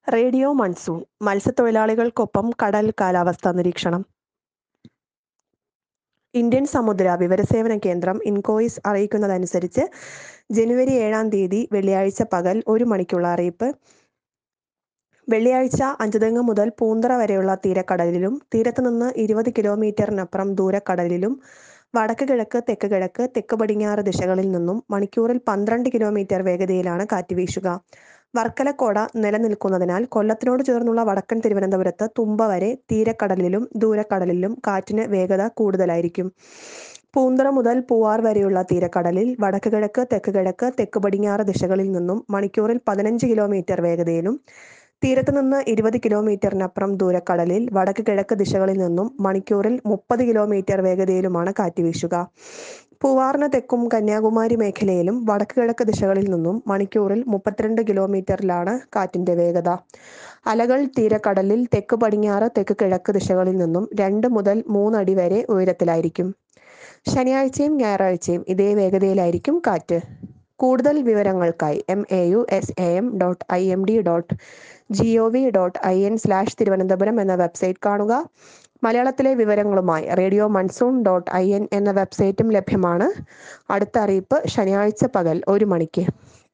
radio monsoon മത്സ്യത്തൊഴിലാളികൾക്കൊപ്പം കടൽ കാലാവസ്ഥാ നിരീക്ഷണം ഇന്ത്യൻ സമുദ്ര വിവരസേവന കേന്ദ്രം ഇൻകോയിസ് അറിയിക്കുന്നതനുസരിച്ച് ജനുവരി ഏഴാം തീയതി വെള്ളിയാഴ്ച പകൽ ഒരു മണിക്കുള്ള അറിയിപ്പ് വെള്ളിയാഴ്ച അഞ്ചുതെങ്ങ് മുതൽ പൂന്തറ വരെയുള്ള തീരക്കടലിലും തീരത്ത് നിന്ന് ഇരുപത് കിലോമീറ്ററിനപ്പുറം ദൂരക്കടലിലും വടക്ക് കിഴക്ക് തെക്ക് കിഴക്ക് തെക്ക് പടിഞ്ഞാറ് ദിശകളിൽ നിന്നും മണിക്കൂറിൽ പന്ത്രണ്ട് കിലോമീറ്റർ വേഗതയിലാണ് കാറ്റ് വീശുക വർക്കലക്കോട നിലനിൽക്കുന്നതിനാൽ കൊല്ലത്തിനോട് ചേർന്നുള്ള വടക്കൻ തിരുവനന്തപുരത്ത് തുമ്പ വരെ തീരക്കടലിലും ദൂരക്കടലിലും കാറ്റിന് വേഗത കൂടുതലായിരിക്കും പൂന്തറ മുതൽ പൂവാർ വരെയുള്ള തീരക്കടലിൽ വടക്ക് കിഴക്ക് തെക്ക് കിഴക്ക് തെക്ക് പടിഞ്ഞാറ് ദിശകളിൽ നിന്നും മണിക്കൂറിൽ പതിനഞ്ച് കിലോമീറ്റർ വേഗതയിലും തീരത്ത് നിന്ന് ഇരുപത് കിലോമീറ്ററിനപ്പുറം ദൂരക്കടലിൽ വടക്ക് കിഴക്ക് ദിശകളിൽ നിന്നും മണിക്കൂറിൽ മുപ്പത് കിലോമീറ്റർ വേഗതയിലുമാണ് കാറ്റ് വീശുക പൂവാറിന് തെക്കും കന്യാകുമാരി മേഖലയിലും വടക്ക് കിഴക്ക് ദിശകളിൽ നിന്നും മണിക്കൂറിൽ മുപ്പത്തിരണ്ട് കിലോമീറ്ററിലാണ് കാറ്റിന്റെ വേഗത അലകൾ തീരക്കടലിൽ തെക്ക് പടിഞ്ഞാറ് തെക്ക് കിഴക്ക് ദിശകളിൽ നിന്നും രണ്ട് മുതൽ മൂന്നടി വരെ ഉയരത്തിലായിരിക്കും ശനിയാഴ്ചയും ഞായറാഴ്ചയും ഇതേ വേഗതയിലായിരിക്കും കാറ്റ് കൂടുതൽ വിവരങ്ങൾക്കായി M A U S A M dot I M D dot G O V dot I N slash Thiruvananthapuram എന്ന വെബ്സൈറ്റ് കാണുക മലയാളത്തിലെ വിവരങ്ങളുമായി radio monsoon dot I N എന്ന വെബ്സൈറ്റും ലഭ്യമാണ് അടുത്ത അറിയിപ്പ് ശനിയാഴ്ച പകൽ ഒരു മണിക്ക്